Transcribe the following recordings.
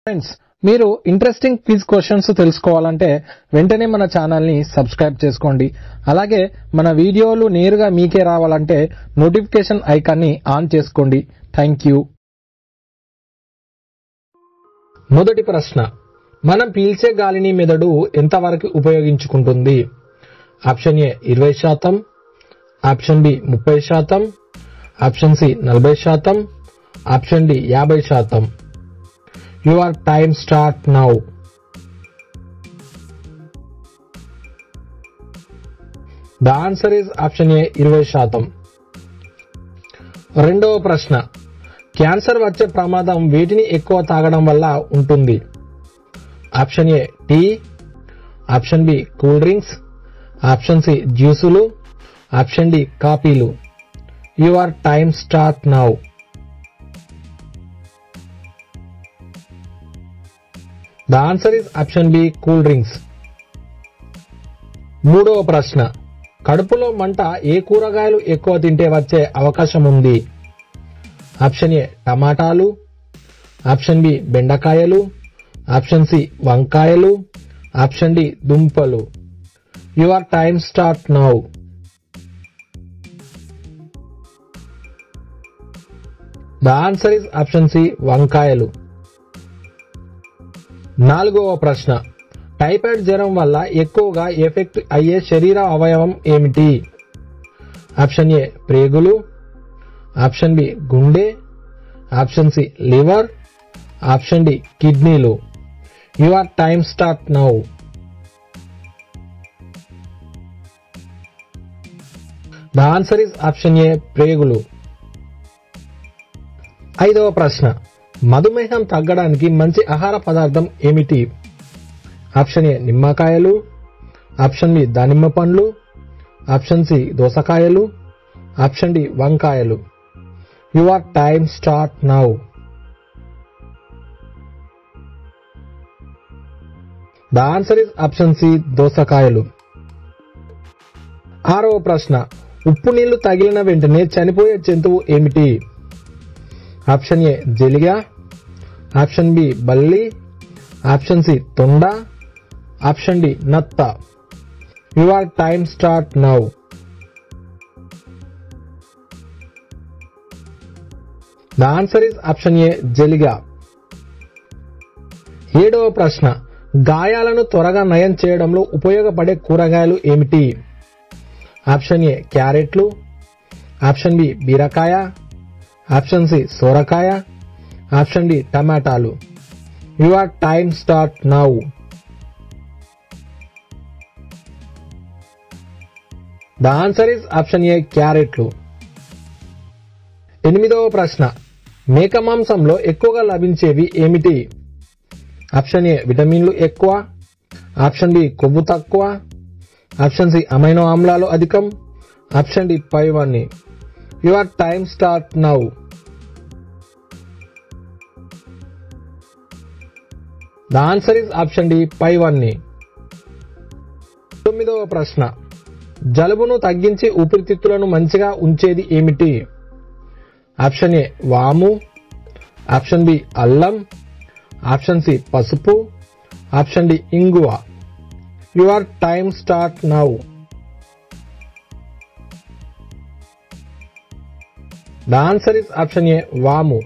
friends మీరు interesting quiz questions తెలుసుకోవాలంటే వెంటనే మన ఛానల్ని సబ్స్క్రైబ్ చేసుకోండి అలాగే మన వీడియోలు నేరుగా మీకే రావాలంటే నోటిఫికేషన్ ఐకాన్ని ఆన్ చేసుకోండి థ్యాంక్ యూ మొదటి ప్రశ్న మనం పీల్చే గాలిని మెదడు ఎంతవరకు ఉపయోగించుకుంటుంది ఆప్షన్ ఏ ఇరవై శాతం ఆప్షన్ బి ముప్పై శాతం ఆప్షన్ సి నలభై శాతం ఆప్షన్ డి యాభై శాతం your time start now the answer is option A ఇరవై శాతం రెండవ ప్రశ్న క్యాన్సర్ వచ్చే ప్రమాదం వీటిని ఎక్కువ తాగడం వల్ల ఉంటుంది option A tea option B cool drinks option C జ్యూసులు ఆప్షన్ డి కాఫీలు your time start now the answer is option B cool drinks మూడవ ప్రశ్న కడుపులో మంట ఏ కూరగాయలు ఎక్కువ తింటే వచ్చే అవకాశం ఉంది ఆప్షన్ ఏ టమాటాలు ఆప్షన్ బి బెండకాయలు ఆప్షన్ సి వంకాయలు ఆప్షన్ డి దుంపలు your time start now the answer is option C వంకాయలు నాలుగవ ప్రశ్న టైఫాయిడ్ జ్వరం వల్ల ఎక్కువగా ఎఫెక్ట్ అయ్యే శరీర అవయవం ఏమిటి ఆప్షన్ ఏ ప్రేగులు ఆప్షన్ బి గుండె option C liver option D కిడ్నీలు your time start now the answer is option A ప్రేగులు ఐదవ ప్రశ్న మధుమేహం తగ్గడానికి మంచి ఆహార పదార్థం ఏమిటి ఆప్షన్ ఏ నిమ్మకాయలు ఆప్షన్ బి దానిమ్మ పండ్లు ఆప్షన్ సి దోసకాయలు ఆప్షన్ డి వంకాయలు your time start now the answer is option C దోసకాయలు ఆరవ ప్రశ్న ఉప్పు నీళ్లు తగిలిన వెంటనే చనిపోయే జంతువు ఏమిటి ఆప్షన్ ఏ జలిగా ఆప్షన్ బి బల్లి ఆప్షన్ సి తొండ ఆప్షన్ డి నత్త your time start now the answer is option A జలిగా ఏడవ ప్రశ్న గాయాలను త్వరగా నయం చేయడంలో ఉపయోగపడే కూరగాయలు ఏమిటి ఆప్షన్ ఏ క్యారెట్లు ఆప్షన్ బి బీరకాయ ఆప్షన్ సి సోరకాయ ఆప్షన్ డి టమాటాలు your time start now the answer is option A క్యారెట్లు ఎనిమిదవ ప్రశ్న మేక మాంసంలో ఎక్కువగా లభించేవి ఏమిటి ఆప్షన్ ఏ విటమిన్లు ఎక్కువ ఆప్షన్ బి కొవ్వు తక్కువ ఆప్షన్ సి అమైనో ఆమ్లాలు అధికం ఆప్షన్ డి పైవన్నీ your time start now the answer is option D పైవన్నీ తొమ్మిదవ ప్రశ్న జలుబును తగ్గించి ఊపిరితిత్తులను మంచిగా ఉంచేది ఏమిటి ఆప్షన్ ఏ వాము ఆప్షన్ బి అల్లం ఆప్షన్ సి పసుపు ఆప్షన్ డి ఇంగువ your time start now the answer is option A వాము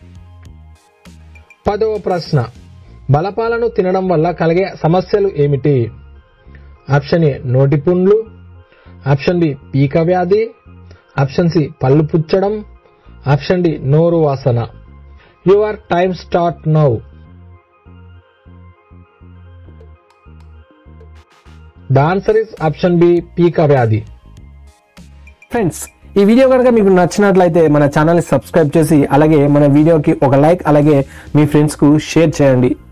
పదవ ప్రశ్న బలపాలను తినడం వల్ల కలిగే సమస్యలు ఏమిటి ఆప్షన్ ఏ నోటి పుండ్లు ఆప్షన్ బి పీక వ్యాధి ఆప్షన్ సి పళ్ళు పుచ్చడం ఆప్షన్ డి నోరు వాసన your time start now the answer is option B పీక వ్యాధి ఫ్రెండ్స్ ఈ వీడియో కనుక మీకు నచ్చినట్లయితే మన ఛానల్ని సబ్స్క్రైబ్ చేసి అలాగే మన వీడియోకి ఒక లైక్ అలాగే మీ ఫ్రెండ్స్కు షేర్ చేయండి